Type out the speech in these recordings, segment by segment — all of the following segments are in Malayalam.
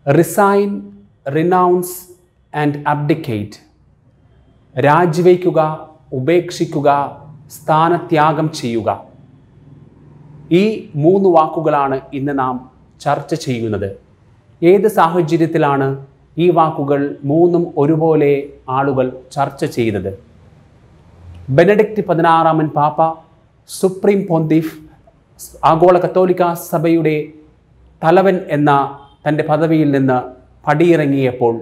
റിസൈൻ റിനൗൺസ് ആൻഡ് അബ്ഡിക്കേറ്റ് രാജിവയ്ക്കുക ഉപേക്ഷിക്കുക സ്ഥാനത്യാഗം ചെയ്യുക ഈ മൂന്ന് വാക്കുകളാണ് ഇന്ന് നാം ചർച്ച ചെയ്യുന്നത് ഏത് സാഹചര്യത്തിലാണ് ഈ വാക്കുകൾ മൂന്നും ഒരുപോലെ ആളുകൾ ചർച്ച ചെയ്തത് ബെനഡിക്റ്റ് പതിനാറാമൻ പാപ്പ സുപ്രീം പോന്തീഫ് ആഗോള കത്തോലിക്ക സഭയുടെ തലവൻ എന്ന തൻ്റെ പദവിയിൽ നിന്ന് പടിയിറങ്ങിയപ്പോൾ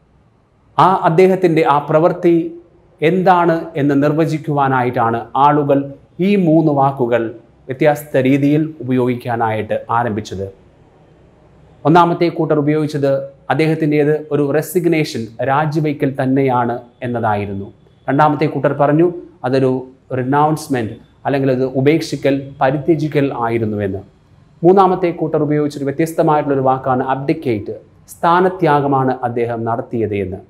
ആ അദ്ദേഹത്തിൻ്റെ ആ പ്രവൃത്തി എന്താണ് എന്ന് നിർവചിക്കുവാനായിട്ടാണ് ആളുകൾ ഈ മൂന്ന് വാക്കുകൾ വ്യത്യസ്ത രീതിയിൽ ഉപയോഗിക്കാനായിട്ട് ആരംഭിച്ചത് ഒന്നാമത്തെ കൂട്ടർ ഉപയോഗിച്ചത് അദ്ദേഹത്തിൻ്റേത് ഒരു റെസിഗ്നേഷൻ രാജിവയ്ക്കൽ തന്നെയാണ് എന്നതായിരുന്നു രണ്ടാമത്തെ കൂട്ടർ പറഞ്ഞു അതൊരു റിനൗൺസ്മെൻറ്റ് അല്ലെങ്കിൽ അത് ഉപേക്ഷിക്കൽ പരിത്യജിക്കൽ ആയിരുന്നുവെന്ന് മൂന്നാമത്തെ കൂട്ടർ ഉപയോഗിച്ചൊരു വ്യത്യസ്തമായിട്ടുള്ളൊരു വാക്കാണ് അബ്ഡിക്കേറ്റ് സ്ഥാനത്യാഗമാണ് അദ്ദേഹം നടത്തിയത് എന്ന്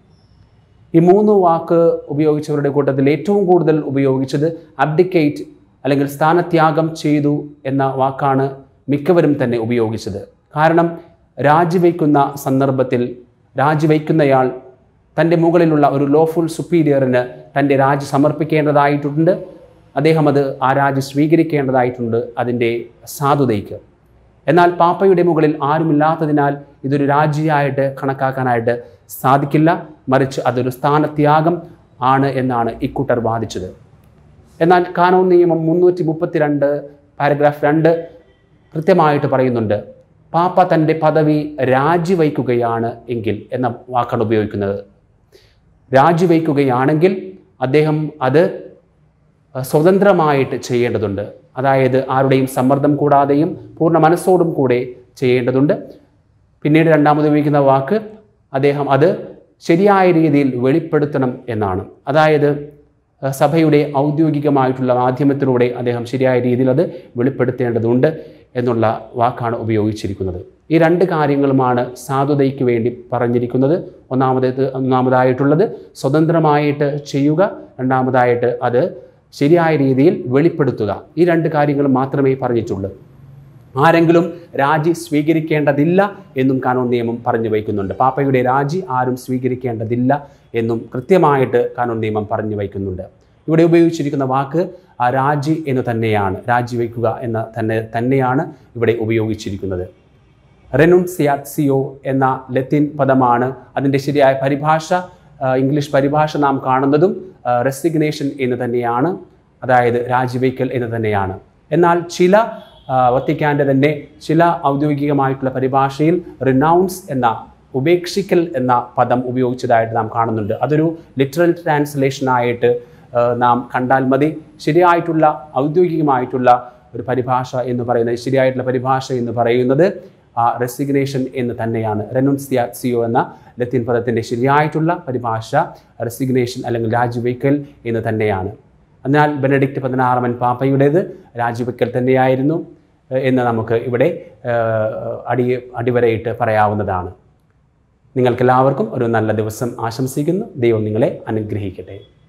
ഈ മൂന്ന് വാക്ക് ഉപയോഗിച്ചവരുടെ കൂട്ടത്തിൽ ഏറ്റവും കൂടുതൽ ഉപയോഗിച്ചത് അബ്ഡിക്കേറ്റ് അല്ലെങ്കിൽ സ്ഥാനത്യാഗം ചെയ്തു എന്ന വാക്കാണ് മിക്കവരും തന്നെ ഉപയോഗിച്ചത് കാരണം രാജിവെക്കുന്ന സന്ദർഭത്തിൽ രാജിവെക്കുന്നയാൾ തൻ്റെ മുകളിലുള്ള ഒരു ലോഫുൾ സുപ്പീരിയറിന് തൻ്റെ രാജി സമർപ്പിക്കേണ്ടതായിട്ടുണ്ട് അദ്ദേഹം അത് ആ രാജി സ്വീകരിക്കേണ്ടതായിട്ടുണ്ട് അതിൻ്റെ സാധുതയ്ക്ക് എന്നാൽ പാപ്പയുടെ മുകളിൽ ആരുമില്ലാത്തതിനാൽ ഇതൊരു രാജിയായിട്ട് കണക്കാക്കാനായിട്ട് സാധിക്കില്ല മറിച്ച് അതൊരു സ്ഥാനത്യാഗം ആണ് എന്നാണ് ഇക്കൂട്ടർ വാദിച്ചത് എന്നാൽ കാനോൻ നിയമം മുന്നൂറ്റി മുപ്പത്തിരണ്ട് പാരഗ്രാഫ് രണ്ട് കൃത്യമായിട്ട് പറയുന്നുണ്ട് പാപ്പ തൻ്റെ പദവി രാജിവയ്ക്കുകയാണ് എങ്കിൽ എന്ന വാക്കാണ് ഉപയോഗിക്കുന്നത് രാജിവയ്ക്കുകയാണെങ്കിൽ അദ്ദേഹം അത് സ്വതന്ത്രമായിട്ട് ചെയ്യേണ്ടതുണ്ട് അതായത് ആരുടെയും സമ്മർദ്ദം കൂടാതെയും പൂർണ്ണ മനസ്സോടും കൂടെ ചെയ്യേണ്ടതുണ്ട് പിന്നീട് രണ്ടാമത് ഉപയോഗിക്കുന്ന വാക്ക് അദ്ദേഹം അത് ശരിയായ രീതിയിൽ വെളിപ്പെടുത്തണം എന്നാണ് അതായത് അഹ് സഭയുടെ ഔദ്യോഗികമായിട്ടുള്ള മാധ്യമത്തിലൂടെ അദ്ദേഹം ശരിയായ രീതിയിൽ അത് വെളിപ്പെടുത്തേണ്ടതുണ്ട് എന്നുള്ള വാക്കാണ് ഉപയോഗിച്ചിരിക്കുന്നത് ഈ രണ്ട് കാര്യങ്ങളുമാണ് സാധുതയ്ക്ക് വേണ്ടി പറഞ്ഞിരിക്കുന്നത് ഒന്നാമത് ഒന്നാമതായിട്ടുള്ളത് സ്വതന്ത്രമായിട്ട് ചെയ്യുക രണ്ടാമതായിട്ട് അത് ശരിയായ രീതിയിൽ വെളിപ്പെടുത്തുക ഈ രണ്ട് കാര്യങ്ങൾ മാത്രമേ പറഞ്ഞിട്ടുള്ളൂ ആരെങ്കിലും രാജി സ്വീകരിക്കേണ്ടതില്ല എന്നും കാനോൻ നിയമം പറഞ്ഞു വയ്ക്കുന്നുണ്ട് പാപ്പയുടെ രാജി ആരും സ്വീകരിക്കേണ്ടതില്ല എന്നും കൃത്യമായിട്ട് കാനോൻ നിയമം പറഞ്ഞു വയ്ക്കുന്നുണ്ട് ഇവിടെ ഉപയോഗിച്ചിരിക്കുന്ന വാക്ക് ആ രാജി എന്ന് തന്നെയാണ് രാജിവെക്കുക എന്ന തന്നെ തന്നെയാണ് ഇവിടെ ഉപയോഗിച്ചിരിക്കുന്നത് റെനുൻസിയാറ്റ്സിയോ എന്ന ലത്തിൻ പദമാണ് അതിൻ്റെ ശരിയായ പരിഭാഷ ആ, ഇംഗ്ലീഷ് പരിഭാഷ നാം കാണുന്നതും റെസിഗ്നേഷൻ എന്ന് തന്നെയാണ് അതായത് രാജിവെക്കൽ എന്ന് തന്നെയാണ് എന്നാൽ ചില ആ, വത്തിക്കാൻ്റെ തന്നെ ചില ഔദ്യോഗികമായിട്ടുള്ള പരിഭാഷയിൽ റിനൗൺസ് എന്ന ഉപേക്ഷിക്കൽ എന്ന പദം ഉപയോഗിച്ചതായിട്ട് നാം കാണുന്നുണ്ട് അതൊരു ലിറ്ററൽ ട്രാൻസ്ലേഷനായിട്ട് ആ, നാം കണ്ടാൽ മതി ശരിയായിട്ടുള്ള ഔദ്യോഗികമായിട്ടുള്ള ഒരു പരിഭാഷ എന്ന് പറയുന്നത് ശരിയായിട്ടുള്ള പരിഭാഷ എന്ന് പറയുന്നത് ആ റെസിഗ്നേഷൻ എന്ന് തന്നെയാണ് റെനുൻസിയാസിയോ എന്ന ലത്തീൻ പദത്തിൻ്റെ ശരിയായിട്ടുള്ള പരിഭാഷ റെസിഗ്നേഷൻ അല്ലെങ്കിൽ രാജിവെക്കൽ എന്ന് തന്നെയാണ് എന്നാൽ ബെനഡിക്റ്റ് പതിനാറാമൻ പാപ്പയുടേത് രാജിവെക്കൽ തന്നെയായിരുന്നു ഏഹ്, എന്ന് നമുക്ക് ഇവിടെ ഏഹ്, അടി അടിവരയിട്ട് പറയാവുന്നതാണ് നിങ്ങൾക്കെല്ലാവർക്കും ഒരു നല്ല ദിവസം ആശംസിക്കുന്നു ദൈവം നിങ്ങളെ അനുഗ്രഹിക്കട്ടെ